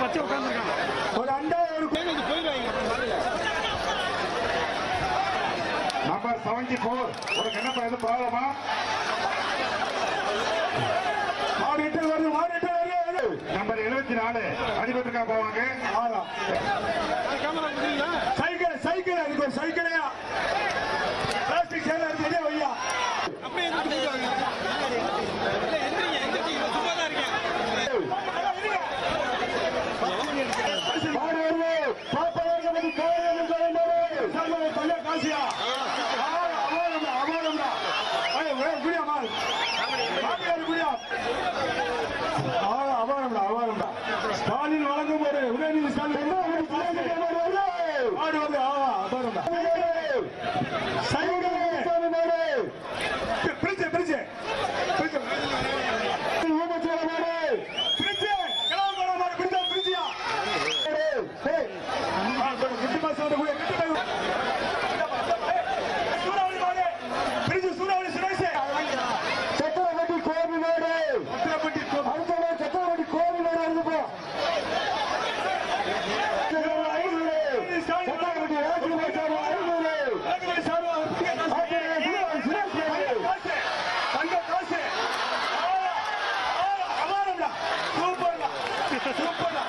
வச்சு உட்காந்துருக்காங்க ஒரு அண்டா ஒரு நம்பர் செவன்டி போர் ஒரு கண்ணப்பா எதுவும் ப்ராப்ளமா மாடிட்டு வருது மாடிட்டு வருது நம்பர் எழுபத்தி நாலு அடிபட்டுக்கா போவாங்க ஆளா கேமரா முடியல சைக்கிள் சைக்கிள் அதுக்கு ஒரு சைக்கிளையா பிளாஸ்டிக் சேலை இருக்கு வையா அப்படியே எந்திரிச்சு இல்ல எந்திரிங்க எந்திரிங்க சும்மா தான் இருக்கேன் மாடு வருது பாப்பவர்கள் வந்து கோயில் சொல்லுங்க பையா காசியா அவாரம்டா அவாரம்டா ஐயோ குடியா மாடு மாமியார் குடியா அவாரம்டா அவாரம்டா ஸ்டாலின் வழங்கும் ஒரு உதயநிதி ஸ்டாலின் மாடு வந்து ஆவா அவாரம்டா சைக்கிள் பிரிச்சு பிரிச்சு பிரிச்சு ஊமச்சோர மாடு பிரிச்சு கிளம்ப மாடு பிரிச்சா பிரிச்சியா குட்டி மாசம் கூட சூறாவளி மாடு பிரிச்சு சூறாவளி சுரேஷ் சக்கரவட்டி கோபி மாடு சக்கரவட்டி அடுத்த சக்கரவட்டி கோபி மாடு இருந்துப்போ சக்கரவட்டி ராஜி மாச்சாரு ஐநூறு தங்க காசு அமாரம்டா சூப்பர்டா சூப்பர்டா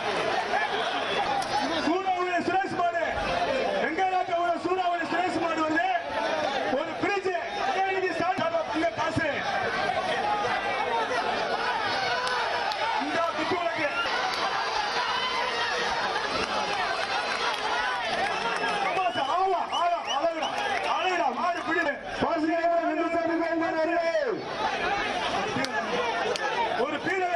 சூறாவளி சுரேஷ் மாடு எங்க நாட்டு ஒரு சூறாவளி சுரேஷ் மாடு வந்து ஒரு பிரிட்ஜ் ஸ்டார்ட் ஆக காசு இந்த குத்து உலகு ஆமாசா, ஆமா, ஆமா, அழகுடா, அழகுடா, மாடு பிடிடு. பாசிட்டிவா நின்று சாமி கோயில் வருது. ஒரு பீரலே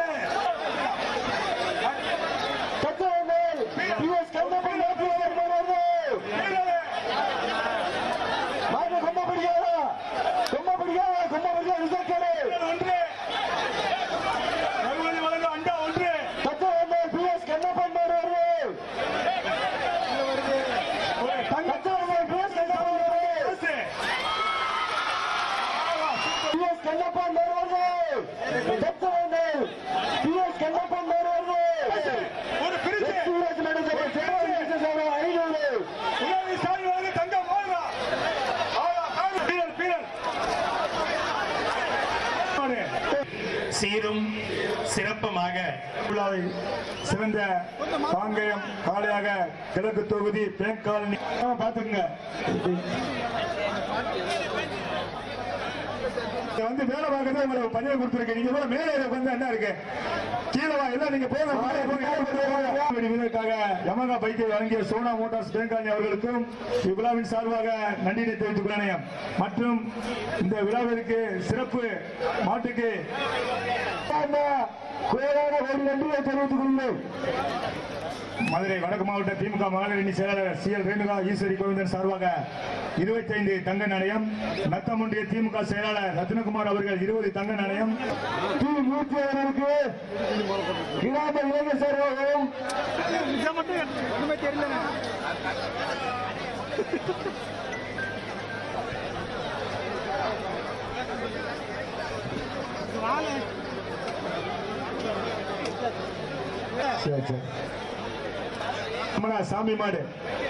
ஒன்று மறுபடி வழங்கும் அண்டா ஒன்று ஒரு தங்க காசு. ஒரு பிரிச்சு உதவி சாமி வழங்கு தங்கம் வாழ்றா. ஆளா, காடு, பீரல், பீரல். மாடு. சீரும் சிறப்புமாக விழாவை சிறந்த பாங்கயம் காளையாக கிழக்கு தொகுதி பேங்க் காலனி பாத்துக்கங்க இங்க வந்து வேலை பார்க்கறது உங்களுக்கு பதிவு கொடுத்துருக்கேன் நீங்க கூட மேலே வந்து என்ன இருக்கு கீழே வா எல்லாம் நீங்க போங்க மேலே போங்க. இப்படி வீரருக்காக யமகா பைக்கை வழங்கிய சோனா மோட்டார்ஸ் பேங்காணி அவர்களுக்கும் இவ்விழாவின் சார்பாக நன்றியை தெரிவித்துக் கொள்கிறேன் மற்றும் இந்த விழாவிற்கு சிறப்பு மாட்டுக்கு குறைவான ஒரு நன்றியை தெரிவித்துக் கொள்கிறேன் மதுரை வடக்கு மாவட்ட திமுக மகளிரணி செயலாளர் சி எல் ரேணுகா ஈஸ்வரி கோவிந்தன் சார்பாக 25 தங்க நாணயம் நத்தம் ஒன்றிய திமுக செயலாளர் ரத்னகுமார் அவர்கள் இருபது தங்க நாணயம் டி மூர்த்தி அவர்களுக்கு கிராம இளைஞர் சார்பாகவும் இதை மட்டும் ஒண்ணுமே தெரியல சரி சரி சாமி மாடு